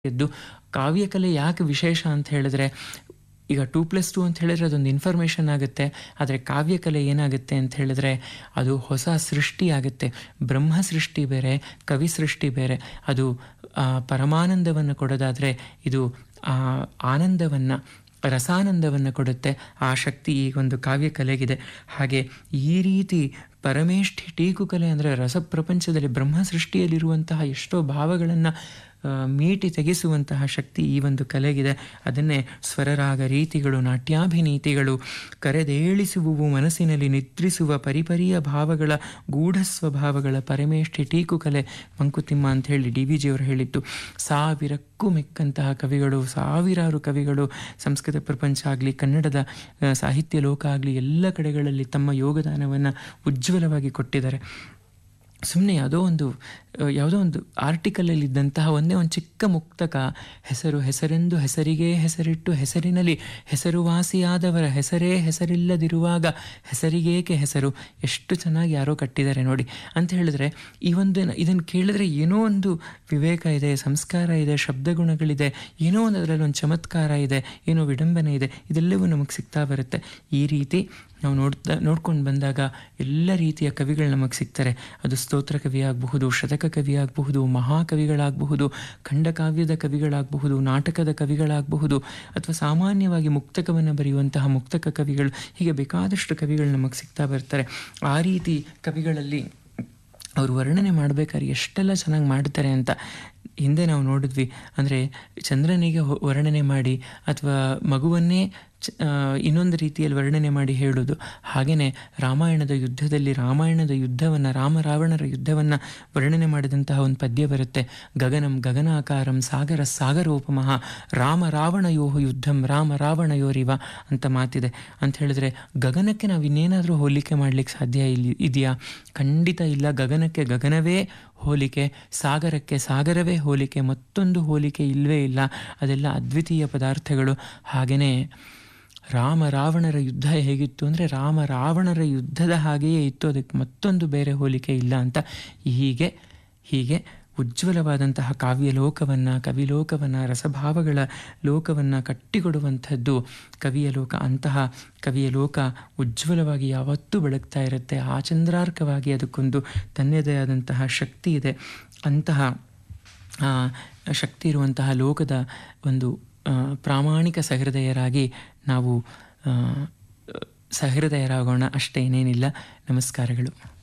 ಎದ್ದು ಕಾವ್ಯಕಲೆ ಯಾಕೆ ವಿಶೇಷ ಅಂತ ಹೇಳಿದ್ರೆ ಈಗ ಟೂ ಪ್ಲಸ್ ಟು ಅಂತ ಹೇಳಿದ್ರೆ ಅದೊಂದು ಇನ್ಫಾರ್ಮೇಷನ್ ಆಗುತ್ತೆ ಆದರೆ ಕಾವ್ಯಕಲೆ ಏನಾಗುತ್ತೆ ಅಂತ ಹೇಳಿದ್ರೆ ಅದು ಹೊಸ ಸೃಷ್ಟಿ ಆಗುತ್ತೆ ಬ್ರಹ್ಮ ಸೃಷ್ಟಿ ಬೇರೆ ಕವಿ ಸೃಷ್ಟಿ ಬೇರೆ ಅದು ಆ, ಪರಮಾನಂದವನ್ನು ಕೊಡೋದಾದರೆ ಇದು ಆ ಆನಂದವನ್ನು ರಸಾನಂದವನ್ನು ಕೊಡುತ್ತೆ ಆ ಶಕ್ತಿ ಈ ಒಂದು ಕಾವ್ಯಕಲೆಗಿದೆ ಹಾಗೆ ಈ ರೀತಿ ಪರಮೇಷ್ಠಿ ಟೀಕುಕಲೆ ಅಂದರೆ ರಸಪ್ರಪಂಚದಲ್ಲಿ ಬ್ರಹ್ಮ ಸೃಷ್ಟಿಯಲ್ಲಿರುವಂತಹ ಎಷ್ಟೋ ಭಾವಗಳನ್ನು ಮೀಟಿ ತೆಗೆಸುವಂತಹ ಶಕ್ತಿ ಈ ಒಂದು ಕಲೆಗಿದೆ ಅದನ್ನೇ ಸ್ವರರಾಗ ರೀತಿಗಳು ನಾಟ್ಯಾಭಿನೀತಿಗಳು ಕರೆದೇಳಿಸುವುವು ಮನಸ್ಸಿನಲ್ಲಿ ನಿದ್ರಿಸುವ ಪರಿಪರಿಯ ಭಾವಗಳ ಗೂಢ ಸ್ವಭಾವಗಳ ಪರಮೇಷ್ಠಿ ಟೀಕುಕಲೆ ಮಂಕುತಿಮ್ಮ ಅಂತ ಹೇಳಿ ಡಿ ವಿ ಜಿಯವರು ಹೇಳಿದ್ದು ಸಾವಿರಕ್ಕೂ ಮೆಕ್ಕಂತಹ ಕವಿಗಳು ಸಾವಿರಾರು ಕವಿಗಳು ಸಂಸ್ಕೃತ ಪ್ರಪಂಚ ಆಗಲಿ ಕನ್ನಡದ ಆ, ಸಾಹಿತ್ಯ ಲೋಕ ಆಗಲಿ ಎಲ್ಲ ಕಡೆಗಳಲ್ಲಿ ತಮ್ಮ ಯೋಗದಾನವನ್ನು ಉಜ್ವಲವಾಗಿ ಕೊಟ್ಟಿದ್ದಾರೆ ಸುಮ್ಮನೆ ಯಾವುದೋ ಒಂದು ಆ, ಯಾವುದೋ ಒಂದು ಆರ್ಟಿಕಲಲ್ಲಿ ಇದ್ದಂತಹ ಒಂದೇ ಒಂದು ಚಿಕ್ಕ ಮುಕ್ತಕ ಹೆಸರು ಹೆಸರೆಂದು ಹೆಸರಿಗೆ ಹೆಸರಿಟ್ಟು ಹೆಸರಿನಲ್ಲಿ ಹೆಸರುವಾಸಿಯಾದವರ ಹೆಸರೇ ಹೆಸರಿಲ್ಲದಿರುವಾಗ ಹೆಸರಿಗೇಕೆ ಹೆಸರು ಎಷ್ಟು ಚೆನ್ನಾಗಿ ಯಾರೋ ಕಟ್ಟಿದ್ದಾರೆ ನೋಡಿ ಅಂತ ಹೇಳಿದ್ರೆ ಈ ಒಂದು ಇದನ್ನು ಕೇಳಿದ್ರೆ ಏನೋ ಒಂದು ವಿವೇಕ ಇದೆ ಸಂಸ್ಕಾರ ಇದೆ ಶಬ್ದಗುಣಗಳಿದೆ ಏನೋ ಒಂದು ಅದರಲ್ಲಿ ಒಂದು ಚಮತ್ಕಾರ ಇದೆ ಏನೋ ವಿಡಂಬನೆ ಇದೆ ಇದೆಲ್ಲವೂ ನಮಗೆ ಸಿಗ್ತಾ ಬರುತ್ತೆ ಈ ರೀತಿ ನಾವು ನೋಡ್ತಾ ನೋಡ್ಕೊಂಡು ಬಂದಾಗ ಎಲ್ಲ ರೀತಿಯ ಕವಿಗಳು ನಮಗೆ ಸಿಗ್ತಾರೆ ಅದು ಸ್ತೋತ್ರ ಕವಿ ಆಗಬಹುದು ಶತಕ ಕವಿ ಆಗಬಹುದು ಮಹಾಕವಿಗಳಾಗಬಹುದು ಖಂಡಕಾವ್ಯದ ಕವಿಗಳಾಗಬಹುದು ನಾಟಕದ ಕವಿಗಳಾಗಬಹುದು ಅಥವಾ ಸಾಮಾನ್ಯವಾಗಿ ಮುಕ್ತಕವನ್ನು ಬರೆಯುವಂತಹ ಮುಕ್ತಕ ಕವಿಗಳು ಹೀಗೆ ಬೇಕಾದಷ್ಟು ಕವಿಗಳು ನಮಗೆ ಸಿಗ್ತಾ ಬರ್ತಾರೆ ಆ ರೀತಿ ಕವಿಗಳಲ್ಲಿ ಅವರು ವರ್ಣನೆ ಮಾಡಬೇಕಾದ್ರೆ ಎಷ್ಟೆಲ್ಲ ಚೆನ್ನಾಗಿ ಮಾಡ್ತಾರೆ ಅಂತ ಹಿಂದೆ ನಾವು ನೋಡಿದ್ವಿ ಅಂದರೆ ಚಂದ್ರನಿಗೆ ಹೊ- ವರ್ಣನೆ ಮಾಡಿ ಅಥವಾ ಮಗುವನ್ನೇ ಚ- ಆ, ಇನ್ನೊಂದು ರೀತಿಯಲ್ಲಿ ವರ್ಣನೆ ಮಾಡಿ ಹೇಳೋದು ಹಾಗೆಯೇ ರಾಮಾಯಣದ ಯುದ್ಧದಲ್ಲಿ ರಾಮಾಯಣದ ಯುದ್ಧವನ್ನು ರಾಮ ರಾವಣರ ಯುದ್ಧವನ್ನು ವರ್ಣನೆ ಮಾಡಿದಂತಹ ಒಂದು ಪದ್ಯ ಬರುತ್ತೆ ಗಗನಂ ಗಗನಾಕಾರಂ ಸಾಗರ ಸಾಗರೋಪಮಃ ರಾಮ ರಾವಣಯೋಹ ಯುದ್ಧಂ ರಾಮ ರಾವಣಯೋರಿವ ಅಂತ ಮಾತಿದೆ ಅಂತ ಹೇಳಿದ್ರೆ ಗಗನಕ್ಕೆ ನಾವು ಇನ್ನೇನಾದರೂ ಹೋಲಿಕೆ ಮಾಡಲಿಕ್ಕೆ ಸಾಧ್ಯ ಇಲ್ಲಿ ಇದೆಯಾ ಖಂಡಿತ ಇಲ್ಲ ಗಗನಕ್ಕೆ ಗಗನವೇ ಹೋಲಿಕೆ ಸಾಗರಕ್ಕೆ ಸಾಗರವೇ ಹೋಲಿಕೆ ಮತ್ತೊಂದು ಹೋಲಿಕೆ ಇಲ್ಲವೇ ಇಲ್ಲ ಅದೆಲ್ಲ ಅದ್ವಿತೀಯ ಪದಾರ್ಥಗಳು ಹಾಗೆಯೇ ರಾಮ ರಾವಣರ ಯುದ್ಧ ಹೇಗಿತ್ತು ಅಂದರೆ ರಾಮ ರಾವಣರ ಯುದ್ಧದ ಹಾಗೆಯೇ ಇತ್ತು ಅದಕ್ಕೆ ಮತ್ತೊಂದು ಬೇರೆ ಹೋಲಿಕೆ ಇಲ್ಲ ಅಂತ ಹೀಗೆ ಹೀಗೆ ಉಜ್ವಲವಾದಂತಹ ಕಾವ್ಯ ಲೋಕವನ್ನು ಕವಿಲೋಕವನ್ನು ರಸಭಾವಗಳ ಲೋಕವನ್ನು ಕಟ್ಟಿಕೊಡುವಂಥದ್ದು ಕವಿಯ ಲೋಕ ಅಂತಹ ಕವಿಯ ಲೋಕ ಉಜ್ವಲವಾಗಿ ಯಾವತ್ತೂ ಬೆಳಗ್ತಾ ಇರುತ್ತೆ ಆ ಚಂದ್ರಾರ್ಕವಾಗಿ ಅದಕ್ಕೊಂದು ತನ್ನದೇ ಆದಂತಹ ಶಕ್ತಿ ಇದೆ ಅಂತಹ ಆ, ಶಕ್ತಿ ಇರುವಂತಹ ಲೋಕದ ಒಂದು ಆ, ಪ್ರಾಮಾಣಿಕ ಸಹೃದಯರಾಗಿ ನಾವು ಆ, ಸಹೃದಯರಾಗೋಣ ಅಷ್ಟೇ ಏನೇನಿಲ್ಲ ನಮಸ್ಕಾರಗಳು